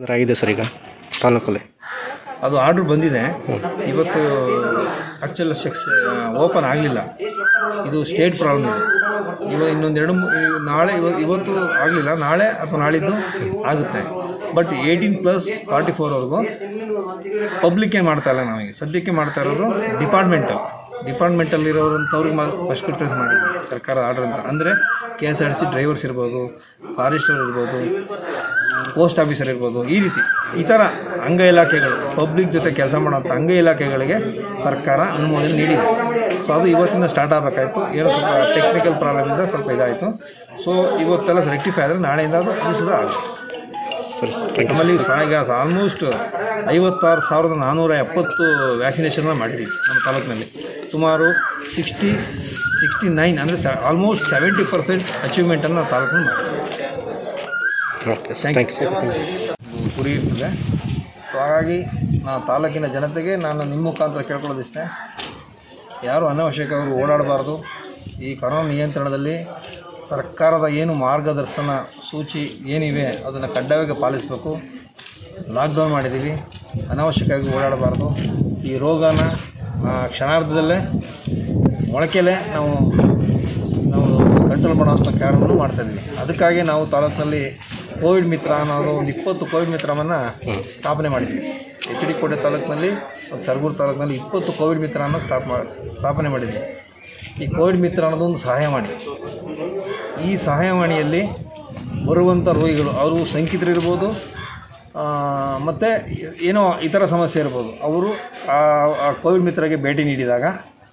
ಥರ ಆಗಿದೆ ಸರ್ ಈಗ ತಾಲೂಕಲ್ಲಿ ಅದು ಆರ್ಡ್ರ್ ಬಂದಿದೆ ಇವತ್ತು ಆ್ಯಕ್ಚುಲ್ ಸೆಕ್ಸ್ ಓಪನ್ ಆಗಲಿಲ್ಲ ಇದು ಸ್ಟೇಟ್ ಪ್ರಾಬ್ಲಮ್ ಇದೆ ಇವ ಇನ್ನೊಂದು ಎರಡು ಮೂ- ಈ ನಾಳೆ ಇವ ಇವತ್ತು ಆಗಲಿಲ್ಲ ನಾಳೆ ಅಥವಾ ನಾಳಿದ್ದು ಆಗುತ್ತೆ ಬಟ್ ಏಯ್ಟೀನ್ ಪ್ಲಸ್ ಫಾರ್ಟಿ ಫೋರ್ವರೆಗೂ ಪಬ್ಲಿಕ್ ಏನು ಮಾಡ್ತಾ ಇಲ್ಲ ನಮಗೆ ಸದ್ಯಕ್ಕೆ ಮಾಡ್ತಾ ಇರೋದು ಡಿಪಾರ್ಟ್ಮೆಂಟಲ್ ಡಿಪಾರ್ಟ್ಮೆಂಟಲ್ಲಿರೋರಂಥವ್ರಿಗೆ ಮಾ ಫಸ್ಟ್ ಪ್ರಿಫರೆನ್ಸ್ ಮಾಡಿದ್ವಿ ಸರ್ಕಾರ ಆರ್ಡರ್ ಅಂತ ಅಂದರೆ K S R T C drivers ಇರ್ಬೋದು ಫಾರೆಸ್ಟರ್ ಇರ್ಬೋದು ಪೋಸ್ಟ್ ಆಫೀಸರ್ ಇರ್ಬೋದು ಈ ರೀತಿ ಈ ಥರ ಅಂಗ ಇಲಾಖೆಗಳು ಪಬ್ಲಿಕ್ ಜೊತೆ ಕೆಲಸ ಮಾಡೋಂಥ ಅಂಗ ಇಲಾಖೆಗಳಿಗೆ ಸರ್ಕಾರ ಅನುಮೋದನೆ ನೀಡಿದೆ ಸೊ ಅದು ಇವತ್ತಿಂದ ಸ್ಟಾರ್ಟ್ ಆಗಬೇಕಾಯ್ತು ಏನೋ ಸ್ವಲ್ಪ ಟೆಕ್ನಿಕಲ್ ಪ್ರಾಬ್ಲಮಿಂದ ಸ್ವಲ್ಪ ಇದಾಯಿತು ಸೊ ಇವತ್ತೆಲ್ಲ ರೆಕ್ಟಿಫೈ ಆದರೆ ನಾಳೆಯಿಂದ ಅದು ಅನಿಸೋದು ಆಗುತ್ತೆ ಸರಿ ಸರ್ ನಮ್ಮಲ್ಲಿ ಸಹ ಈಗ ಆಲ್ಮೋಸ್ಟ್ ಐವತ್ತಾರು ಸಾವಿರದ ನಾನ್ನೂರ ಎಪ್ಪತ್ತು ವ್ಯಾಕ್ಸಿನೇಷನ್ನ ಮಾಡಿದ್ದೀವಿ ನಮ್ಮ ತಾಲೂಕಿನಲ್ಲಿ ಸುಮಾರು ಸಿಕ್ಸ್ಟಿ ಸಿಕ್ಸ್ಟಿ ನೈನ್ ಅಂದರೆ ಆಲ್ಮೋಸ್ಟ್ ಸೆವೆಂಟಿ ಪರ್ಸೆಂಟ್ ಅಚೀವ್ಮೆಂಟನ್ನು ನಾವು ತಾಲೂಕಿನಲ್ಲಿ ಮಾಡಿದ್ದೀವಿ ಓಕೆ ಥ್ಯಾಂಕ್ ಯು ಇದು ಗುರಿ ಇರ್ತದೆ ಸೊ ಹಾಗಾಗಿ ನಾವು ತಾಲೂಕಿನ ಜನತೆಗೆ ನಾನು ನಿಮ್ಮ ಮುಖಾಂತರ ಕೇಳ್ಕೊಳ್ಳೋದಿಷ್ಟೇ ಯಾರು ಅನಾವಶ್ಯಕವಾಗಿ ಓಡಾಡಬಾರ್ದು ಈ ಕೊರೋನಾ ನಿಯಂತ್ರಣದಲ್ಲಿ ಸರ್ಕಾರದ ಏನು ಮಾರ್ಗದರ್ಶನ ಸೂಚಿ ಏನಿವೆ ಅದನ್ನು ಕಡ್ಡಾಯವಾಗಿ ಪಾಲಿಸಬೇಕು ಲಾಕ್ಡೌನ್ ಮಾಡಿದ್ದೀವಿ ಅನಾವಶ್ಯಕವಾಗಿ ಓಡಾಡಬಾರ್ದು ಈ ರೋಗನ ಆ, ಕ್ಷಣಾರ್ಧದಲ್ಲೇ ಮೊಳಕೆಲೆ ನಾವು ನಾವು ಕಂಟ್ರೋಲ್ ಮಾಡೋಂಥ ಕಾರ್ಯವನ್ನು ಮಾಡ್ತಾಯಿದ್ವಿ ಅದಕ್ಕಾಗಿ ನಾವು ತಾಲೂಕಿನಲ್ಲಿ ಕೋವಿಡ್ ಮಿತ್ರ ಅನ್ನೋದು ಒಂದು ಇಪ್ಪತ್ತು ಕೋವಿಡ್ ಮಿತ್ರವನ್ನು ಸ್ಥಾಪನೆ ಮಾಡಿದ್ವಿ ಎಚ್ ಡಿ ಕೋಟೆ ತಾಲೂಕಿನಲ್ಲಿ ಮತ್ತು ಸರಗೂರು ತಾಲೂಕಿನಲ್ಲಿ ಇಪ್ಪತ್ತು ಕೋವಿಡ್ ಮಿತ್ರವನ್ನು ಸ್ಟಾಪ್ ಮಾಡಿ ಸ್ಥಾಪನೆ ಮಾಡಿದ್ವಿ ಈ ಕೋವಿಡ್ ಮಿತ್ರ ಅನ್ನೋದು ಒಂದು ಸಹಾಯವಾಣಿ ಈ ಸಹಾಯವಾಣಿಯಲ್ಲಿ ಬರುವಂಥ ರೋಗಿಗಳು ಅವರು ಶಂಕಿತರಿರ್ಬೋದು ಮತ್ತು ಏನೋ ಇತರ ಸಮಸ್ಯೆ ಇರ್ಬೋದು ಅವರು ಆ ಆ ಕೋವಿಡ್ ಮಿತ್ರಗೆ ಭೇಟಿ ನೀಡಿದಾಗ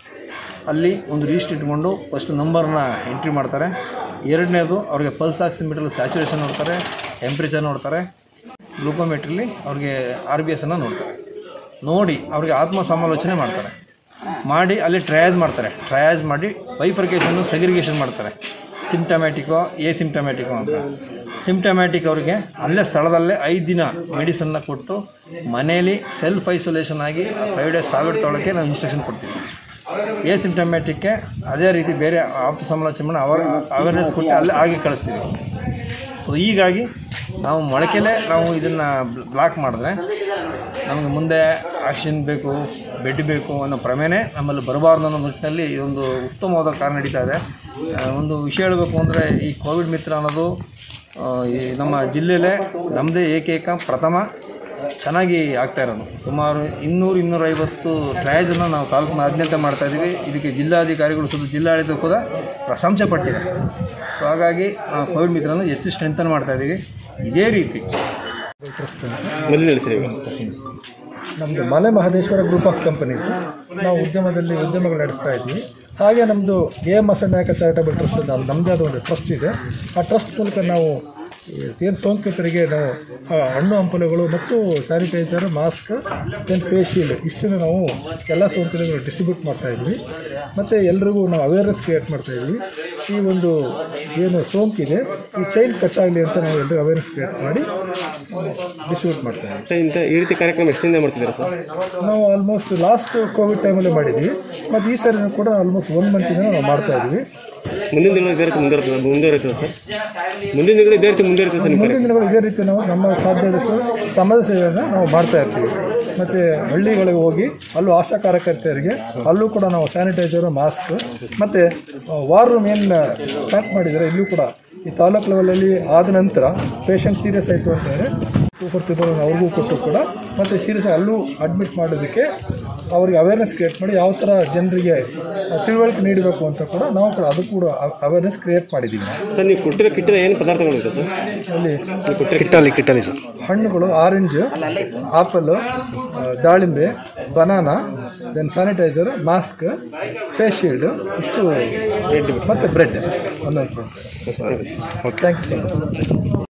ಅಲ್ಲಿ ಒಂದು ಲೀಸ್ಟ್ ಇಟ್ಕೊಂಡು ಫಸ್ಟ್ ನಂಬರ್ನ ಎಂಟ್ರಿ ಮಾಡ್ತಾರೆ ಎರಡನೇದು ಅವ್ರಿಗೆ ಪಲ್ಸ್ ಆಕ್ಸಿಮೀಟ್ರಲ್ಲಿ ಸ್ಯಾಚುರೇಷನ್ ನೋಡ್ತಾರೆ ಟೆಂಪ್ರೇಚರ್ ನೋಡ್ತಾರೆ ಗ್ಲೂಕೋಮೆಟ್ರಲ್ಲಿ ಅವ್ರಿಗೆ ಆರ್ ಬಿ ಎಸ್ಸನ್ನು ನೋಡ್ತಾರೆ ನೋಡಿ ಅವ್ರಿಗೆ ಆತ್ಮ ಸಮಾಲೋಚನೆ ಮಾಡ್ತಾರೆ ಮಾಡಿ ಅಲ್ಲಿ ಟ್ರಯಾಜ್ ಮಾಡ್ತಾರೆ ಟ್ರಯಾಜ್ ಮಾಡಿ ಬೈಫರ್ಕೇಷನ್ನು ಸೆಗ್ರಿಗೇಷನ್ ಮಾಡ್ತಾರೆ ಸಿಂಪ್ಟಮ್ಯಾಟಿಕೋ ಎ ಸಿಂಪ್ಟಮ್ಯಾಟಿಕೋ ಅಂತ ಸಿಂಪ್ಟಮ್ಯಾಟಿಕ್ ಅವರಿಗೆ ಅಲ್ಲೇ ಸ್ಥಳದಲ್ಲೇ ಐದು ದಿನ ಮೆಡಿಸನ್ನ ಕೊಟ್ಟು ಮನೆಯಲ್ಲಿ ಸೆಲ್ಫ್ ಐಸೋಲೇಷನ್ ಆಗಿ ಫೈವ್ ಡೇಸ್ ಟ್ಯಾಬ್ಲೆಟ್ ತೊಗೊಳಕ್ಕೆ ನಾವು ಇನ್ಸ್ಟ್ರಕ್ಷನ್ ಕೊಡ್ತೀವಿ ಎ ಸಿಂಪ್ಟಮ್ಯಾಟಿಕ್ಗೆ ಅದೇ ರೀತಿ ಬೇರೆ ಆಪ್ತ ಸಮಾಲೋಚನೆ ಮಾಡಿ ಅವರ್ ಅವೇರ್ನೆಸ್ ಕೊಟ್ಟು ಅಲ್ಲೇ ಆಗಿ ಕಳಿಸ್ತೀವಿ ಸೊ ಹೀಗಾಗಿ ನಾವು ಮೊಳಕೆಲೆ ನಾವು ಇದನ್ನು ಬ್ಲಾಕ್ ಮಾಡಿದ್ರೆ ನಮಗೆ ಮುಂದೆ ಆಕ್ಷನ್ ಬೇಕು ಬೆಡ್ ಬೇಕು ಅನ್ನೋ ಪ್ರಮೇನೆ ನಮ್ಮಲ್ಲಿ ಬರಬಾರ್ದು ಅನ್ನೋ ನಿಟ್ಟಿನಲ್ಲಿ ಇದೊಂದು ಉತ್ತಮವಾದ ಕಾರ್ಯ ನಡೀತಾ ಇದೆ ಆ, ಒಂದು ವಿಷಯ ಹೇಳಬೇಕು ಅಂದರೆ ಈ ಕೋವಿಡ್ ಮಿತ್ರ ಅನ್ನೋದು ಆ, ಈ ನಮ್ಮ ಜಿಲ್ಲೆಯಲ್ಲೇ ನಮ್ಮದೇ ಏಕೈಕ ಪ್ರಥಮ ಚೆನ್ನಾಗಿ ಆಗ್ತಾ ಇರೋದು ಸುಮಾರು ಇನ್ನೂರು ಇನ್ನೂರೈವತ್ತು ಟ್ರಯಲ್ಸನ್ನು ನಾವು ತಾಲೂಕಿನಾದ್ಯಂತ ಮಾಡ್ತಾ ಇದ್ದೀವಿ ಇದಕ್ಕೆ ಜಿಲ್ಲಾಧಿಕಾರಿಗಳು ಸುತ್ತ ಜಿಲ್ಲಾಡಳಿತ ಕೂಡ ಪ್ರಶಂಸೆ ಪಟ್ಟಿದೆ ಸೊ ಹಾಗಾಗಿ ನಾವು ಕೋವಿಡ್ ಮಿತ್ರನ ಹೆಚ್ಚು ಸ್ಟ್ರೆಂಥನ್ ಮಾಡ್ತಾ ಇದ್ದೀವಿ ಇದೇ ರೀತಿ ಟ್ರಸ್ಟ್ ಅಂತ ಮೊದಲು ತಿಳಿಸಿರಿ ಇವಾಗ ನಮ್ಮದು Male Mahadeshwara group of companies ನಾವು ಉದ್ಯಮದಲ್ಲಿ ಉದ್ಯಮಗಳು ನಡೆಸ್ತಾ ಇದ್ವಿ ಹಾಗೆ ನಮ್ಮದು A M S Nayaka charitable trust ಅಂತ ನಮ್ಮದೇ ಆದ ಒಂದು ಟ್ರಸ್ಟ್ ಇದೆ ಆ ಟ್ರಸ್ಟ್ ಮೂಲಕ ನಾವು ಏನು ಸೋಂಕಿತರಿಗೆ ನಾವು ಆ, ಹಣ್ಣು ಹಂಪಲುಗಳು ಮತ್ತು sanitiser mask then face shield ಇಷ್ಟನ್ನು ನಾವು ಎಲ್ಲ ಸೋಂಕಿತರಿಗೆ ಡಿಸ್ಟ್ರಿಬ್ಯೂಟ್ ಮಾಡ್ತಾ ಇದ್ವಿ ಮತ್ತು ಎಲ್ರಿಗೂ ನಾವು ಅವೇರ್ನೆಸ್ ಕ್ರಿಯೇಟ್ ಮಾಡ್ತಾ ಇದ್ವಿ ಈ ಒಂದು ಏನು ಸೋಂಕಿದೆ ಈ ಚೈನ್ ಕಟ್ ಆಗಲಿ ಅಂತ ನಾವು ಎಲ್ಲರಿಗೂ ಅವೇರ್ನೆಸ್ ಕ್ರಿಯೇಟ್ ಮಾಡಿ ಡಿಸ್ಟ್ರಿಬ್ಯೂಟ್ ಮಾಡ್ತಾ ಇದ್ವಿ ಸರ್ ಇಂಥ ಈ ರೀತಿ ಕಾರ್ಯಕ್ರಮ ಎಷ್ಟಿಂದ ಮಾಡ್ತಿದ್ದೀರಾ ಸರ್ ನಾವು ಆಲ್ಮೋಸ್ಟ್ ಲಾಸ್ಟ್ ಕೋವಿಡ್ ಟೈಮಲ್ಲಿ ಮಾಡಿದ್ವಿ ಮತ್ತು ಈ ಸರಿನೂ ಕೂಡ ಆಲ್ಮೋಸ್ಟ್ ಒನ್ ಮಂತಿಂದ ನಾವು ಮಾಡ್ತಾ ಇದ್ವಿ ಮುಂದಿನ ದಿನಗಳು ಇದೇ ರೀತಿ ಮುಂದುವರಿತದೆ ಮುಂದುವರಿತದೆ ಸರ್ ಮುಂದಿನ ದಿನಗಳು ಇದೇ ರೀತಿ ಮುಂದುವರಿತದೆ ಸರ್ ನಿಮ್ಮ ಮುಂದಿನ ದಿನಗಳು ಇದೇ ರೀತಿ ನಾವು ನಮ್ಮ ಸಾಧ್ಯದಷ್ಟು ಸಮಾಜ ಸೇವೆಯನ್ನು ನಾವು ಮಾಡ್ತಾ ಇರ್ತೀವಿ ಮತ್ತು ಹಳ್ಳಿಗಳಿಗೆ ಹೋಗಿ ಅಲ್ಲೂ ಆಶಾ ಕಾರ್ಯಕರ್ತೆಯರಿಗೆ ಅಲ್ಲೂ ಕೂಡ ನಾವು ಸ್ಯಾನಿಟೈಸರು ಮಾಸ್ಕ್ ಮತ್ತು ವಾರ್ ರೂಮ್ ಏನು ಸ್ಟಾರ್ಟ್ ಮಾಡಿದರೆ ಇಲ್ಲೂ ಕೂಡ ಈ ತಾಲೂಕು ಲೆವೆಲಲ್ಲಿ ಆದ ನಂತರ ಪೇಷಂಟ್ ಸೀರಿಯಸ್ ಆಯಿತು ಅಂತಂದರೆ ಟೂ ಫೋರ್ ತ್ರಿಬಲ್ ಅವ್ರಿಗೂ ಕೊಟ್ಟು ಕೂಡ ಮತ್ತು ಸೀರಿಯಸ್ ಅಲ್ಲೂ ಅಡ್ಮಿಟ್ ಮಾಡೋದಕ್ಕೆ ಅವ್ರಿಗೆ ಅವೇರ್ನೆಸ್ ಕ್ರಿಯೇಟ್ ಮಾಡಿ ಯಾವ ಥರ ಜನರಿಗೆ ತಿಳುವಳಿಕೆ ನೀಡಬೇಕು ಅಂತ ಕೂಡ ನಾವು ಕೂಡ ಅದು ಕೂಡ ಅವೇರ್ನೆಸ್ ಕ್ರಿಯೇಟ್ ಮಾಡಿದ್ದೀವಿ ನಾವು ಸರ್ ನೀವು ಕೊಟ್ಟಿರೋ ಕಿಟ್ಟಿನ ಏನು ಪದಾರ್ಥಗಳು ಸರ್ ಅಲ್ಲಿ ನೀವು ಕೊಟ್ಟಿರೋ ಕಿಟ್ಟಲ್ಲಿ ಕಿಟ್ಟಲ್ಲಿ ಸರ್ ಹಣ್ಣುಗಳು ಆರೆಂಜ್ ಆಪಲ್ ದಾಳಿಂಬೆ banana then sanitiser mask face shield ಇಷ್ಟು ಮತ್ತು ಬ್ರೆಡ್ ಒಂದೊಂದು ಥ್ಯಾಂಕ್ ಯು ಸೊ ಮಚ್